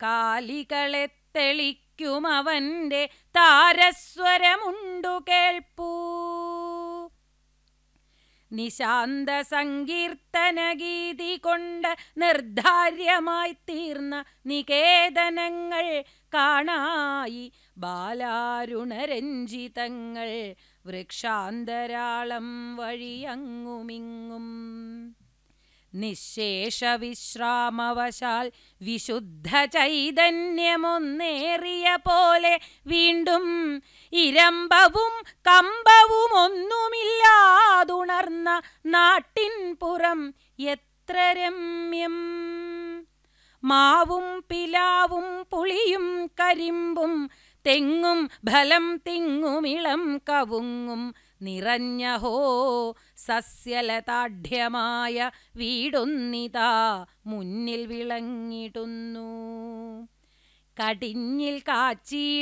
കാലികളെ തെളിക്കുമവന്റെ താരസ്വരമുണ്ടു കേൾപ്പൂ നിശാന്ത സങ്കീർത്തനഗീതി കൊണ്ട് നിർധാര്യമായി തീർന്ന നികേതനങ്ങൾ കാണായി ബാലാരുണരഞ്ജിതങ്ങൾ വൃക്ഷാന്തരാളം വഴിയങ്ങുമിങ്ങും നിശേഷ വിശ്രാമവശാൽ വിശുദ്ധ ചൈതന്യമൊന്നേറിയ പോലെ വീണ്ടും ഇരമ്പവും കമ്പവും ഒന്നുമില്ലാതുണർന്ന നാട്ടിൻ പുറം എത്ര രമ്യം മാവും പിലാവും പുളിയും കരിമ്പും തെങ്ങും ഫലം തിങ്ങുമിളം കവുങ്ങും നിറഞ്ഞഹോ സസ്യലതാഢ്യമായ വീടൊന്നിതാ മുന്നിൽ വിളങ്ങിടുന്നു കടിഞ്ഞിൽ കാച്ചി